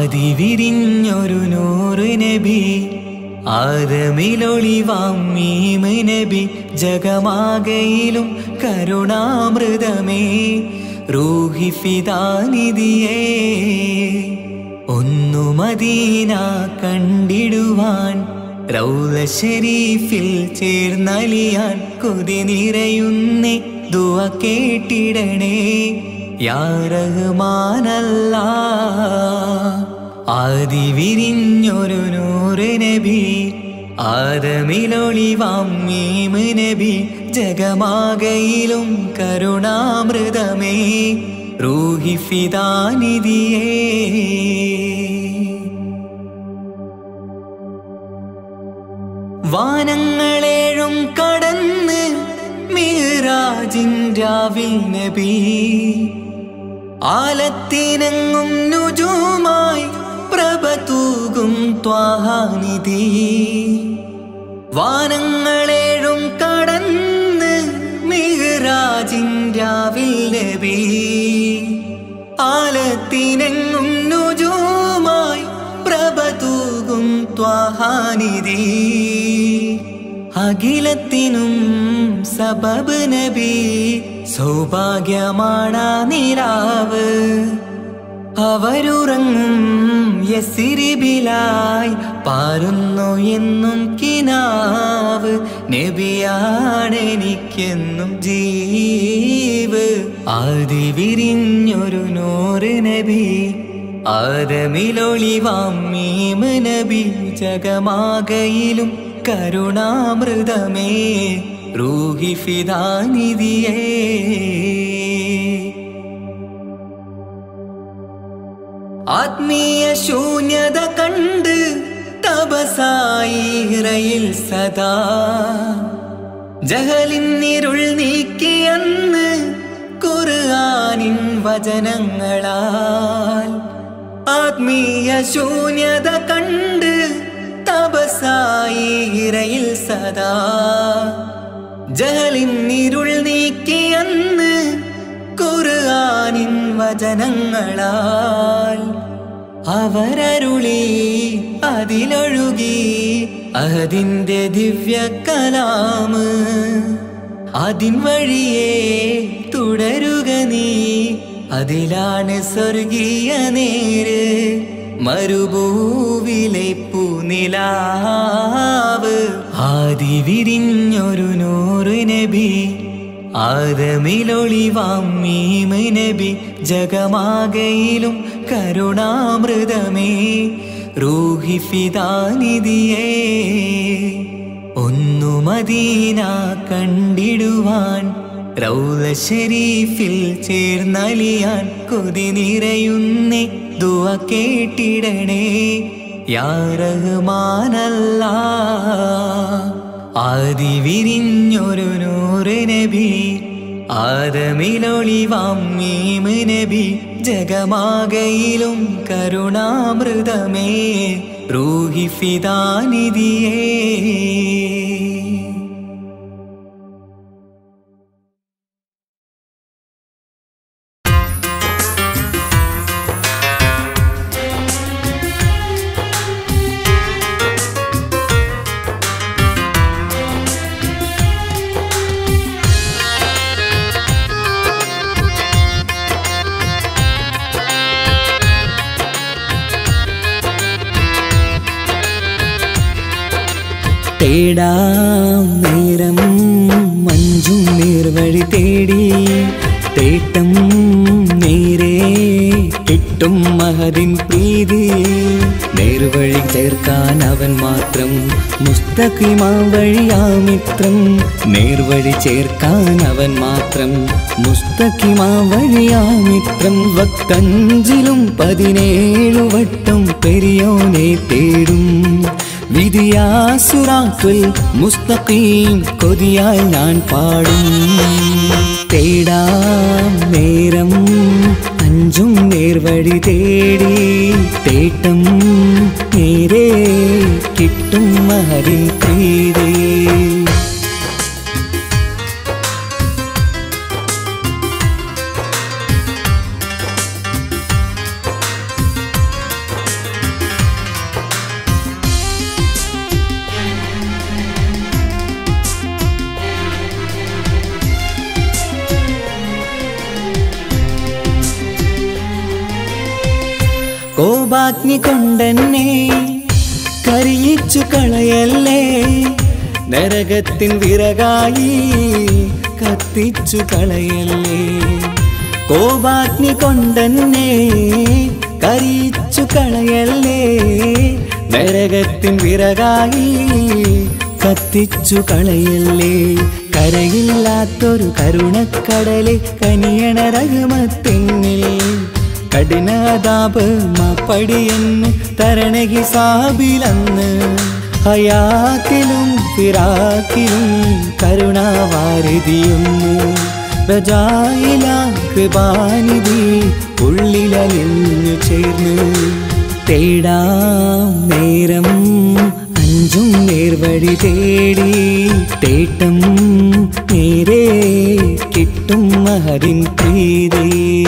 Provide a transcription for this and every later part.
ആദി വിരിഞ്ഞൊരു നൂറ് നബി ആദമിലൊളിവാം മീമ് നബി ജഗമാകയിലും കരുണാമൃതമേ റൂഹി ഫിദാനിധിയേ ഒന്നു മദീന കണ്ടിടുവാൻ റൗല ഷരീഫിൽ ചേർന്നലിയാൻ കൊതി നിറയുന്നേ ദുവ കേട്ടിടണേ യാ റഹ്മാനല്ല ആദി വിരിഞ്ഞൊരു നൂറ് നബി ആദമിലൊളിവാം മീമ് നബി ജഗമാകയിലും കരുണാമൃതമേ റൂഹി ഫിദാനിധിയേ വാനങ്ങളേഴും കടന്ന് മീറാജിൻരാവിൽ നബി ആലത്തിനങ്ങും നുജുമായി പ്രഭ തൂകും ത്വാഹാനിധി വാനങ്ങളേഴും കടന്ന് മിഹ്റാജിൻരാവിൽ നബി ആലത്തിനെങ്ങും നുജുമായി പ്രഭ തൂകും ത്വാഹാനിധി അഖിലത്തിനും സബബ് നബി സൗഭാഗ്യമാണ നിലാവ് അവരുറങ്ങും യസിരിബിലായി പാരുന്നു എന്നും കിനാവ് നബിയാണെനിക്കെന്നും ജീവ് ആദി വിരിഞ്ഞൊരു നൂറ് നബി ആദമിലൊളിവാം മീമ് നബി ജഗമാകയിലും കരുണാമൃതമേ റൂഹി ഫിദാനിധിയേ ആത്മീയ ശൂന്യത കണ്ട് തപസായിറയിൽ സദാ ജഹലിന്നിരുൾ നീക്കിയന്ന് ഖുർആനിൻ വചനങ്ങളാൽ ആത്മീയ ശൂന്യത കണ്ട് തപസായിറയിൽ സദാ ജഹലിന്നിരുൾ നീക്കിയന്ന് ഖുർആനിൻ വചനങ്ങളാൽ അവരരുളി അതിലൊഴുകി അതിന്റെ ദിവ്യ കലാമ് അതിൻ വഴിയേ തുടരുക നീ അതിലാണ് സ്വർഗീയ നേര് മരുഭൂവിലെ പൂനിലാവ് ആദി വിരിഞ്ഞൊരു നൂറ് നബി ആദമിലൊളിവാം മീമ് നബി ജഗമാകയിലും കരുണാമൃതമേ റൂഹി ഫിദാനിധിയേ ഒന്നു മദീന കണ്ടിടുവാൻ റൗല ഷരീഫിൽ ചേർന്നലിയാൻ കൊതി നിറയുന്നേ ദുവ കേട്ടിടണേ യാ റഹ്മാനല്ല ആദി വിരിഞ്ഞൊരു നൂറ് നബി ആദമിലൊളിവാം മീമ് നബി ജഗമാകയിലും കരുണാമൃതമേ റൂഹി ഫിദാനിധിയേ തേടാം നേരം മഞ്ചും നേർവഴി തേടി തേട്ടം നേരെ കിട്ടും മഹതിൻ പ്രീതി നേർവഴി ചേർക്കാൻ അവൻ മാത്രം മുസ്തഖിമാ വഴിയാമിത്രം നേർവഴി ചേർക്കാൻ അവൻ മാത്രം മുസ്തഖിമാ വഴിയാമിത്രം വക്കഞ്ചിലും പതിനേഴു വട്ടം പെരിയോനെ തേടും വിധിയാസുറാത്തുൽ മുസ്തഖീം കൊതിയാൽ ഞാൻ പാടും തേടാം നേരം അഞ്ചും നേർവഴി തേടി തേട്ടം നേരെ കിട്ടും മഹരിൻ പ്രീതി കോപാഗ്നി കൊണ്ടെന്നെ കരിയിച്ചു കളയല്ലേ നരകത്തിൻ വിറകായി കത്തിച്ചു കളയല്ലേ കോപാഗ്നി കൊണ്ടെന്നെ കരിയിച്ചു കളയല്ലേ നരകത്തിൻ വിറകായി കത്തിച്ചു കളയല്ലേ കരയില്ലാത്തൊരു കരുണക്കടലെ കനിയണ രഹമത്തെന്നിൽ കഠിനതാപ് മാപ്പടിയെന്ന് തരണ ഹിസാബിലന്ന് ഹയാത്തിലും ഫിറാക്കിലും കരുണാവാരതിയൊന്ന് പ്രജായില കൃപാനിധി ഉള്ളിലലിഞ്ഞു ചേർന്ന് തേടാം നേരം അഞ്ചും നേർവഴി തേടി തേട്ടം നേരെ കിട്ടും മഹരിൻ പ്രീതി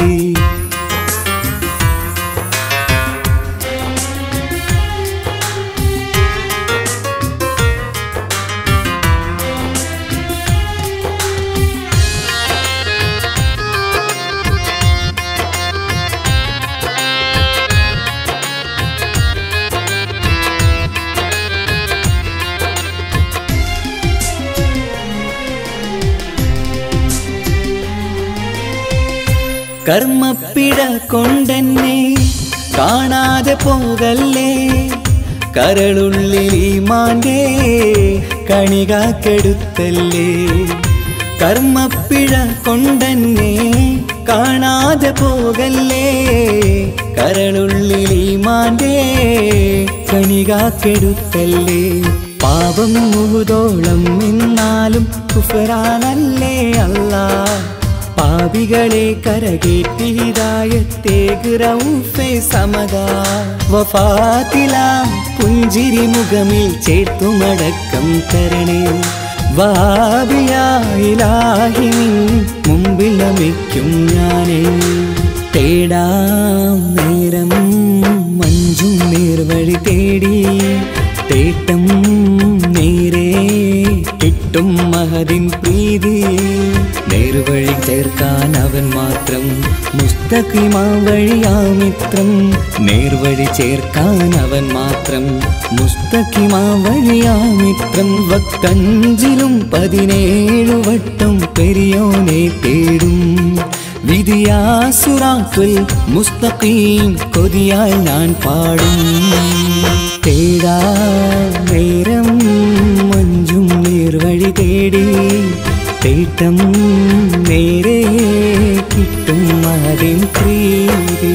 കർമ്മപ്പിട കൊണ്ടെന്നെ കാണാതെ പോകല്ലേ കരളുള്ളിൽ മാൻ്റെ കണികാക്കെടുത്തല്ലേ കർമ്മപ്പിഴ കൊണ്ടെന്നെ കാണാതെ പോകല്ലേ കരളുള്ളിൽ മാൻ്റെ കണികാക്കെടുത്തല്ലേ പാപം മുഹുതോളം എന്നാലും കുഫറാനല്ലേ അല്ലാ പാപികളെ കരകേറ്റി ഹിദായത്തേക്ക് റൗഫെ സമത വഫാത്തില പുഞ്ചിരി മുഖമിൽ ചേർത്തുമടക്കം തരണേ വാബിയായിലാഹി മുമ്പിൽ നമിക്കും ഞാനേ തേടാം നേരം മഞ്ചും നേർവഴി തേടി തേട്ടം നേരെ കിട്ടും മഹദിൻ പ്രീതി നേർവഴി ചേർക്കാൻ അവൻ മാത്രം മുസ്തഖിമാ വഴിയാമിത്രം നേർവഴി ചേർക്കാൻ അവൻ മാത്രം മുസ്തഖിമാ വഴിയാമിത്രം വക്കഞ്ചിലും പതിനേഴു വട്ടം പെരിയോനെ തേടും വിധിയാസുറാത്തുൽ മുസ്തഖീം കൊതിയാൽ ഞാൻ പാടും തേടാ നേരം മഞ്ചും നേർവഴി തേടി തേട്ടം നേരെ കിട്ടും അതിൻ പ്രീതി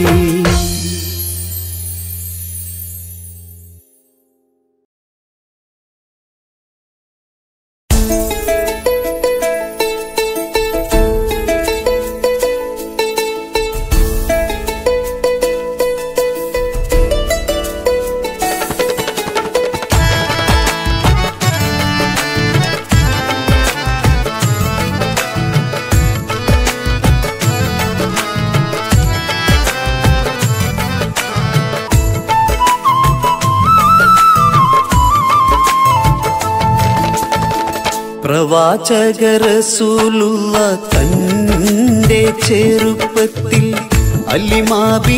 പ്രവാചകരസൂലുള്ള തന്റെ ചെറുപ്പത്തിൽ അല്ലിമാബി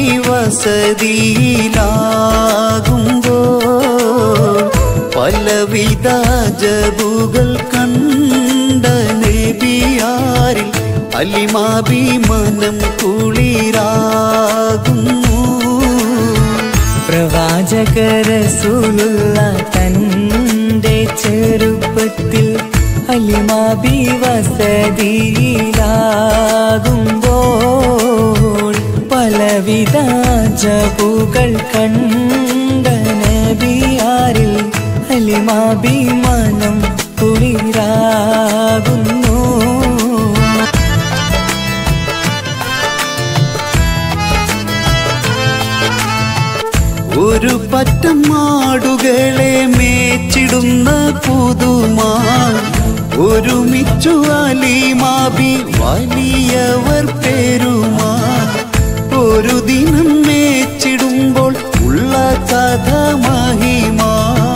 വസതിയിലാകുമ്പോൾ പലവിധ ജബുകൾ കണ്ട നബിയാരിൽ അല്ലിമാബി മനം കുളിരാകുന്നു പ്രവാചകരസൂലുള്ള തന്റെ ചെറുപ്പത്തിൽ അലിമാബി വസതിയിലാകുമ്പോൾ പലവിധ ജബുകൾ കണ്ട നബിയാരിൽ അലിമാബി മനം കുളിരാകുന്നു ഒരു പറ്റം മാടുകളെ മേച്ചിടുന്ന പുതുമാ ഒരുമിച്ചു അലിമാബി വലിയവർ പേരുമാ ഒരു ദിനം മേച്ചിടുമ്പോൾ ഉള്ള കഥ മഹിമാ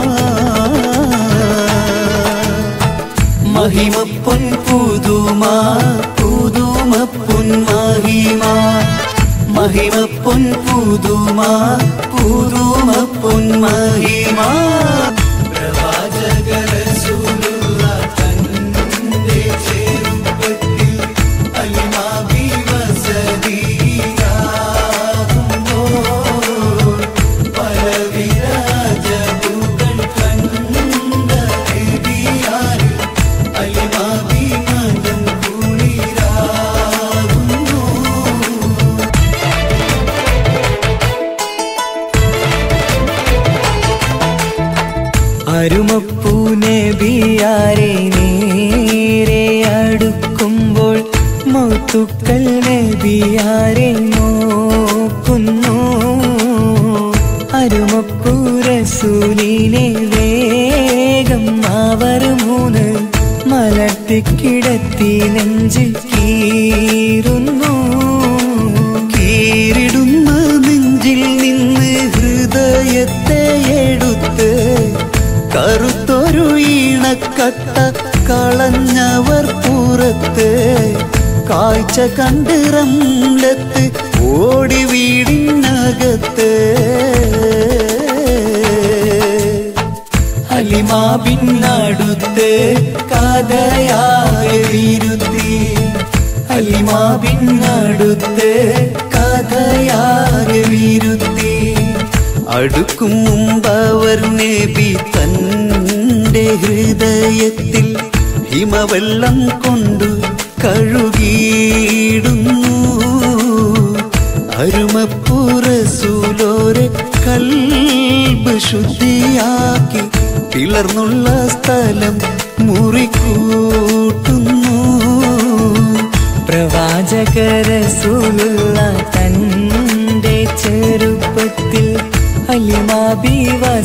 മഹിമ പൊൻ പുതുമാ പുതുമ പൊൻ മഹിമ മഹിമ പൊൻ പുതുമ പുതുമ പൊൻ മഹിമ അരുമപ്പൂനബിയാരെ നേരെ അടുക്കുമ്പോൾ മൗത്തുക്കൾ നബിയാരെ നോക്കുന്നു അരുമപ്പൂരസൂലിനെ വേഗം അവർ മൂന്ന് മലർത്തിക്കിടത്തി നെഞ്ചിൽ കീറുന്നു കീറിടുന്ന നെഞ്ചിൽ നിന്ന് ഹൃദയത്തെ എടുത്ത് കറുത്തൊരു ഈണക്കട്ട കളഞ്ഞവർ പുറത്ത് കാഴ്ച കണ്ട് റംലത്ത് ഓടി വീടിനകത്ത് അലിമാബിന്നടുത്ത് കഥയായ വിരുത്തി അലിമാബിന്നടുത്ത് കഥയായ വിരുത്തി അടുക്കും മുമ്പവർ നബി തന്റെ ഹൃദയത്തിൽ ഹിമവെള്ളം കൊണ്ടു കഴുകിയിടുന്നു അരുമപ്പുറസൂലോരെ കൽബ് ശുദ്ധിയാക്കി പിളർന്നുള്ള സ്ഥലം മുറിക്കൂട്ടുന്നു പ്രവാചകരസൂലുള്ള തന്റെ ചെറുപ്പത്തിൽ അലിമാബി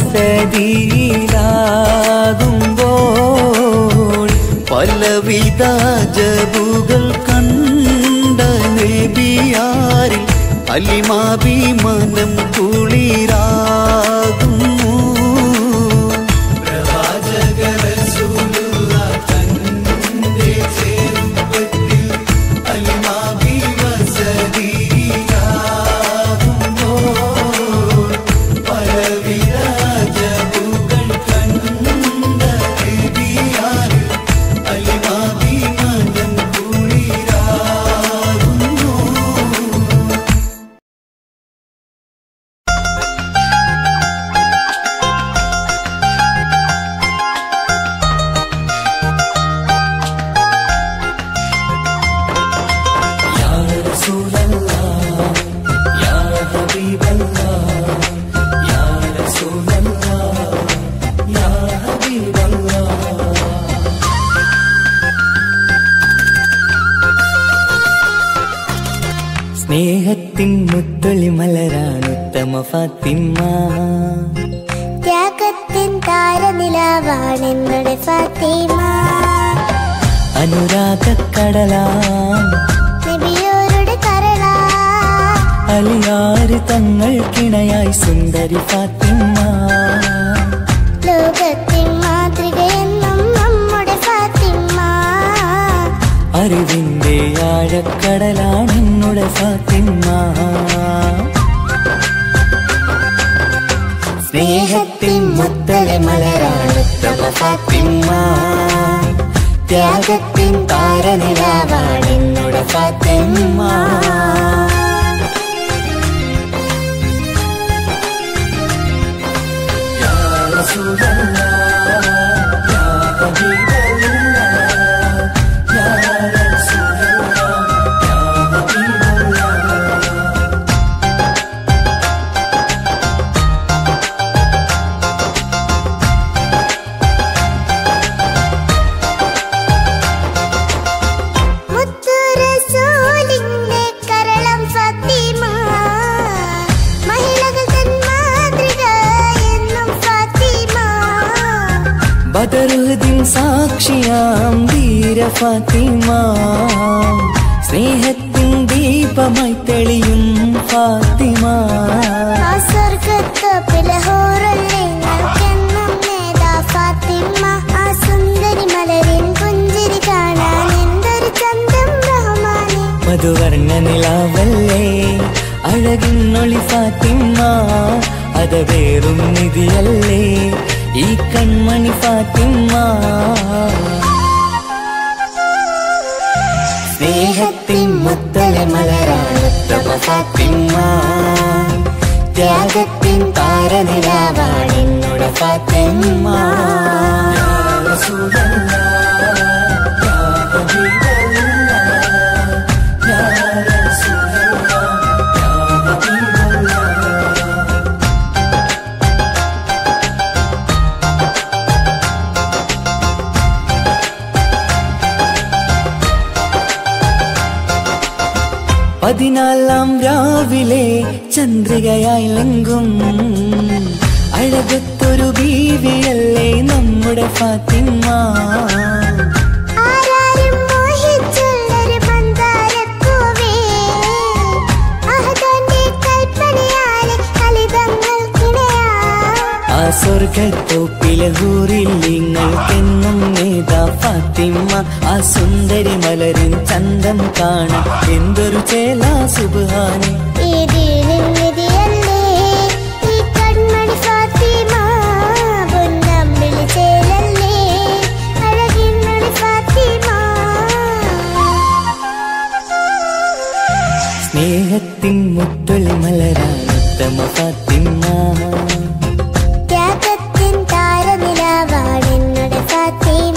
വസതിയിലാകുമ്പോൾ പലവിധ ജബുകൾ കണ്ട നബിയാരിൽ അലിമാബി മനം കുളിരാകുന്നു സ്നേഹത്തിൻ മുത്തൊളി മലരാണ് ഉത്തമ ഫാത്തിമ ത്യാഗത്തിൻ താരനിലാവാണെന്നുടെ ഫാത്തിമ അനുരാഗക്കടലാം നബിയോരുടെ കരള അലിയാറ് തങ്ങൾക്കിണയായി സുന്ദരി ഫാത്തിമ ലോകത്തിൻ മാതൃകയെന്നും നമ്മുടെ ഫാത്തിമ അറിവിന്റെ ആഴക്കടലാണ് എന്നുടെ ഫാത്തിമ സ്നേഹത്തിൻ മുത്തലെ മലരാണ് ഉത്തമ ഫാത്തിമ ത്യാഗത്തിൻ താരനിലാവാണ് എന്നുടെ ഫാത്തിമ മുത്തുറസൂലിന്റെ കരളം ഫാത്തിമ മഹിളകൾ തൻ മാതൃക എന്നും ഫാത്തിമ ബദറുദ്ദീൻ സാക്ഷിയാം ധീര ഫാത്തിമ സ്നേഹത്തിൻ ദീപമായി തെളിയും ഫാത്തിമ ആ സ്വർഗത്തോപ്പിലെ ഹൂറുള്ളി ഞങ്ങൾക്കെന്നും നേതാ ഫാത്തിമ ആ സുന്ദരി മലരിൻ പുഞ്ചിരി കാണാൻ എന്തൊരു ചന്തം റഹ്മാനെ മധുവർണ്ണ നിലാവല്ലേ അഴകിന്നൊളി ഫാത്തിമ അത് വേറും നിധിയല്ലേ ഈ കൺമണി ഫാത്തിമ സ്നേഹത്തിൻ മുത്തല മലരാണുത്തമ ഫാത്തിമ ത്യാഗത്തിൻ താരനിലാവാണെന്നുടെ ഫാത്തിമ യാ റസൂലല്ലാ, യാ ഹബീബല്ലാ, യാ റസൂലല്ലാ, യാ ഹബീബല്ലാ. പതിനാലാം രാവിലെ ചന്ദ്രികയായി ലങ്കും അഴകത്തൊരു ബീവിയല്ലേ നമ്മുടെ ഫാത്തിമ ആരാരും മോഹിച്ചുള്ളൊരു മന്ദാരപ്പൂവേ അഹദന്റെ കൽപ്പനയാലെ ഫലിതങ്ങൾക്കിണയാ ആ സ്വർഗത്തോപ്പിലെ ഹൂറിൽ നിങ്ങൾക്കെന്നും നേതാ ഫാത്തിമ ആ സുന്ദരി മലരിൻ ചന്തം കാണാൻ എന്തൊരു ചേല സുബാനി ഈ ദീനിൻ നിധിയല്ലേ ഈ കൺമണി ഫാത്തിമ പൊന്നമ്പിളി ചേലല്ലേ അഴകിന്നൊളി ഫാത്തിമ സ്നേഹത്തിൻ മുത്തൊളി മലരാണുത്തമ ഫാത്തിമ ത്യാഗത്തിൻ താരനിലാവാണെന്നുടെ ഫാത്തിമ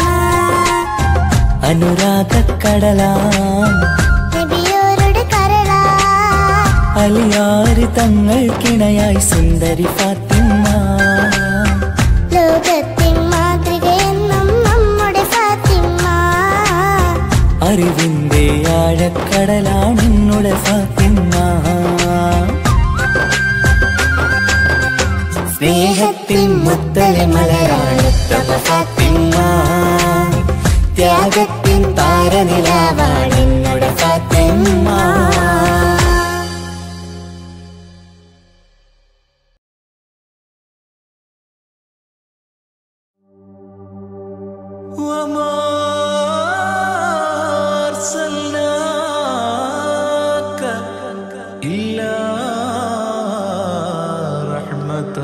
അനുരാഗക്കടലാം നബിയോരുടെ കരളാ അലിയാറ് തങ്ങൾക്കിണയായി സുന്ദരി ഫാത്തിമ ലോകത്തിൻ മാതൃകയെന്നും നമ്മുടെ ഫാത്തിമ അറിവിന്റെ ആഴക്കടലാണെന്നുടെ ഫാത്തിമ സ്നേഹത്തിൽ മുത്തലെ മലരാണുത്തമ ഫാത്തിമ ത്യാഗത്തിൻ താരനിലാവാണെന്നുടെ ഫാത്തിമ وما أرسلناك إلا رحمة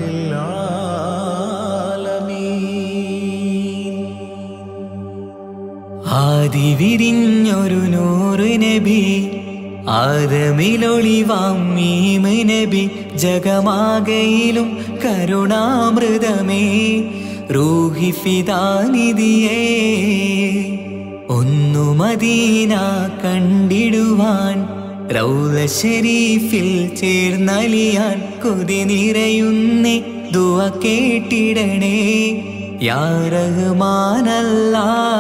للعالمين ആദി വിരിഞ്ഞൊരു നൂറ് നബി ആദമിലൊളിവാം മീമ് നബി ജഗമാകയിലും കരുണാമൃതമേ റൂഹി ഫിദാനിധിയേ ഒന്നു മദീന കണ്ടിടുവാൻ റൗല ഷരീഫിൽ ചേർന്നലിയാൻ കൊതി നിറയുന്നേ ദുവ കേട്ടിടണേ യാ റഹ്മാനല്ല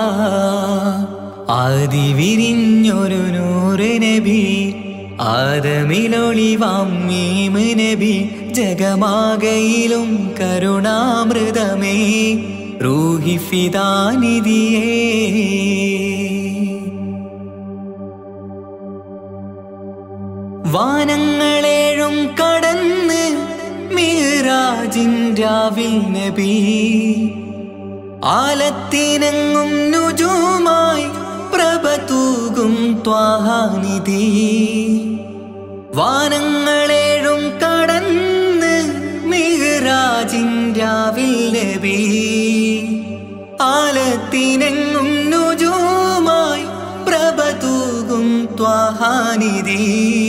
ആദി വിരിഞ്ഞൊരു നൂറ് നബി ആദമിലൊളിവാം മീമ് നബി ജഗമാകയിലും കരുണാമൃതമേ റൂഹി ഫിദാനിധിയേ വാനങ്ങളേഴും കടന്ന് മീറാജിൻ രാവിൽ നബി ആലത്തിനങ്ങും നുജുമായി പ്രഭ തൂകും ത്വാഹാനിധി വാനങ്ങളേഴും കടന്ന് മിഹ്റാജിൻ രാവിൽ നബി ആലത്തിനെങ്ങും നുജുമായി പ്രഭ തൂകും ത്വാഹാനിധി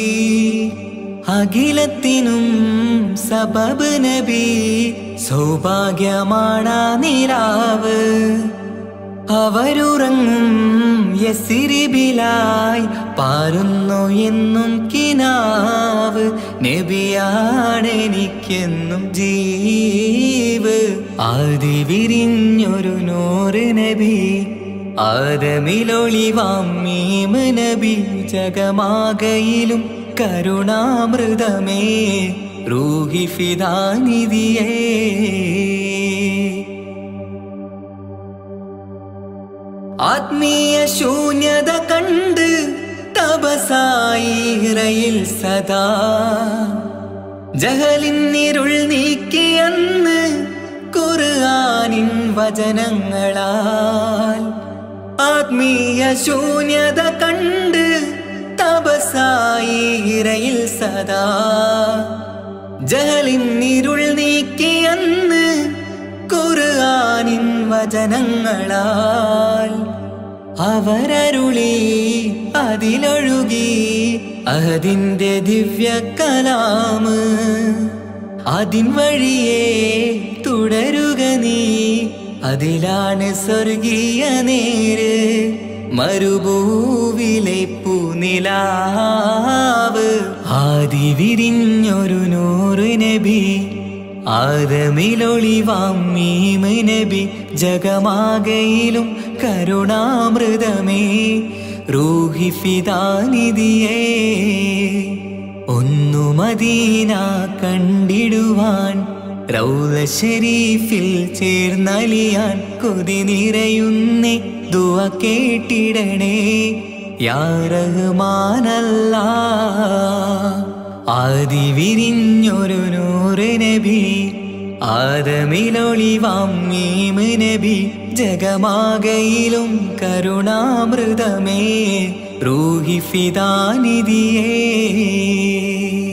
അഖിലത്തിനും സബബ് നബി സൗഭാഗ്യമാണ നിലാവ് അവരുറങ്ങും യസിരിബിലായി പാരുന്നു എന്നും കിനാവ് നബിയാണെനിക്കെന്നും ജീവ് ആദി വിരിഞ്ഞൊരു നൂറ് നബി ആദമിലൊളിവാം മീമ് നബി ജഗമാകയിലും കരുണാമൃതമേ റൂഹി ഫിദാനിധിയേ ആത്മീയ ശൂന്യത കണ്ട് തപസായി ഇറയിൽ സദാ ജഹലിന്നിരുൾ നീക്കിയന്ന് ഖുർആനിൻ വചനങ്ങളാൽ ആത്മീയ ശൂന്യത കണ്ട് തപസായി ഇറയിൽ സദാ ജഹലിൻ ഇരുൾ നീക്കിയന്ന് ഖുർആനിൻ വചനങ്ങളാൽ അവരരുളി അതിലൊഴുകി അഹദിന്റെ ദിവ്യ കലാമ് അതിൻ വഴിയേ തുടരുക നീ അതിലാണ് സ്വർഗീയ നേര് മരുഭൂവിലെ പൂനിലാവ് ആദി വിരിഞ്ഞൊരു നൂറ് നബി ആദമിലൊളിവാം മീമ് നബി ജഗമാകയിലും കരുണാമൃതമേ റൂഹി ഫിദാനിധിയേ ഒന്നു മദീന കണ്ടിടുവാൻ റൗല ഷരീഫിൽ ചേർന്നലിയാൻ കൊതി നിറയുന്നേ ദുവ കേട്ടിടണേ യാ റഹ്മാനല്ല ആദി വിരിഞ്ഞൊരു നൂറ് നബി ആദമിലൊളിവാം മീമ് നബി ജഗമാകയിലും കരുണാമൃതമേ റൂഹി ഫിദാനിധിയേ